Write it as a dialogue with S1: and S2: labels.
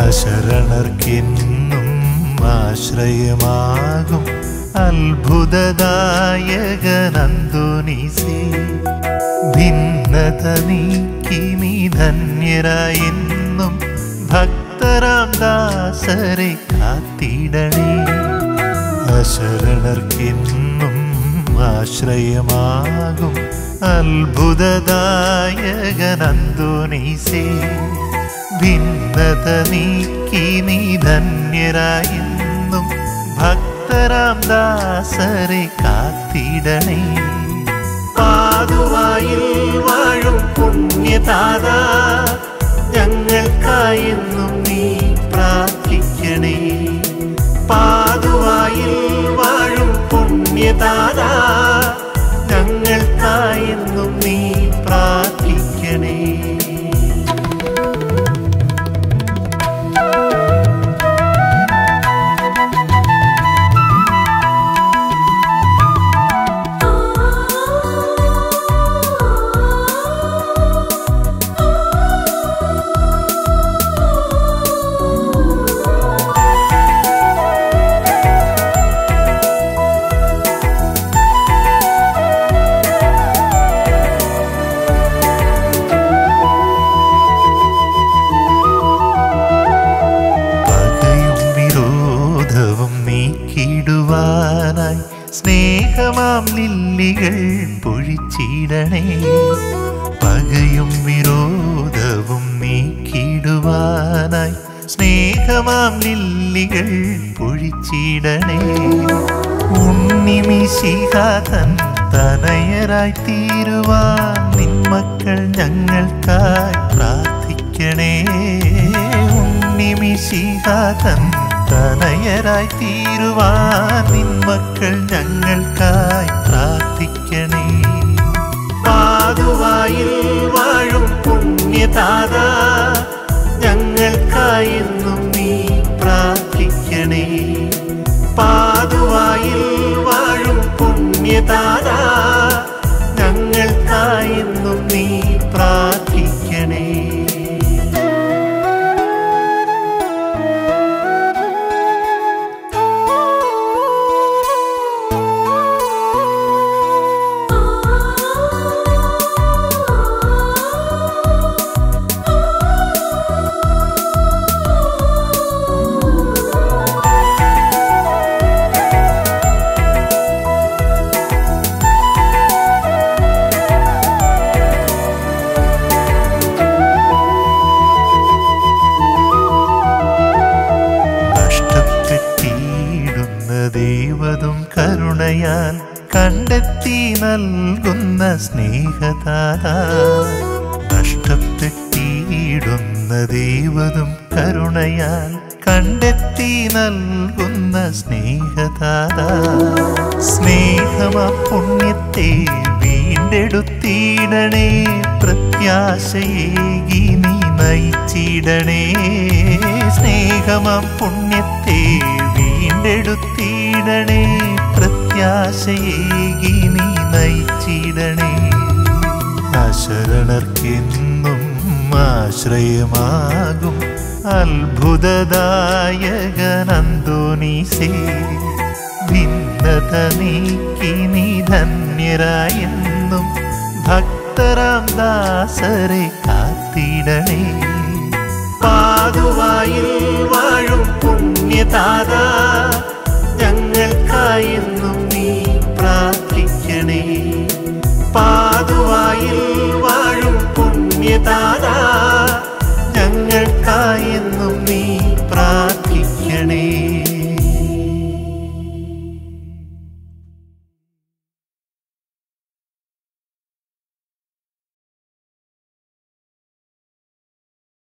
S1: അശരണർക്കെന്നും ആശ്രയമാകും അത്ഭുതദായകനന്ദോനീസേ ഭിന്നത നീക്കി നീ ധന്യരായെന്നും ഭക്തരാം ദാസരെ കാത്തിടണേ അശരണർക്കെന്നും ആശ്രയമാകും അത്ഭുതദായകനന്ദോനീസേ ഭിന്നത നീക്കി നീ ധന്യരായെന്നും ഭക്തരാം ദാസരെ കാത്തിടണേ പാതുവായിൽ വാഴും പുണ്യതാത ഞങ്ങൾക്കായെന്നും നീ പ്രാർത്ഥിക്കണേ പാതുവായിൽ വാഴും പുണ്യതാത ഞങ്ങൾക്കായെന്നും നീ പ്രാർത്ഥിക്കണേ പകയും വിരോധവും നീക്കിടുവാനായി സ്നേഹമാം ലില്ലികൾ പൊഴിച്ചിടണേ പകയും വിരോധവും നീക്കിടുവാനായി സ്നേഹമാം ലില്ലികൾ പൊഴിച്ചിടണേ ഉണ്ണിമിശിഹാതൻ തനയരായി തീരുവാൻ നിന്മക്കൾ ഞങ്ങൾക്കായി പ്രാർത്ഥിക്കണേ ഉണ്ണിമിശിഹാതൻ തനയരായി തീരുവാൻ നിന്മക്കൾ ഞങ്ങൾക്കായി പ്രാർത്ഥിക്കണേ പാതുവായിൽ വാഴും പുണ്യതാത ഞങ്ങൾക്കായെന്നും നീ പ്രാർത്ഥിക്കണേ പാതുവായിൽ വാഴും പുണ്യതാത ഞങ്ങൾക്കായെന്നും നീ പ്രാർത്ഥിക്കണേ നഷ്ടപ്പെട്ടിടുന്ന ദൈവതും കരുണയാൽ കണ്ടെത്തി നൽകുന്ന സ്നേഹതാത നഷ്ടപ്പെട്ടിടുന്ന ദൈവതും കരുണയാൽ കണ്ടെത്തി നൽകുന്ന സ്നേഹതാത സ്നേഹമാ പുണ്യത്തെ വീണ്ടെടുത്തിടണേ പ്രത്യാശയേകി നീ നയിച്ചിടണേ സ്നേഹമാം പുണ്യത്തെ വീണ്ടെടുത്തിടണേ പ്രത്യാശയേകി നീ നയിച്ചിടണേ അശരണർക്കെന്നും ആശ്രയമാകും അത്ഭുതദായകനന്ദോനീസേ ഭിന്നത നീക്കി നീ ധന്യരായെന്നും ഭക്തരാം ദാസരെ കാത്തിടണേ പാതുവായിൽ വാഴും പുണ്യതാത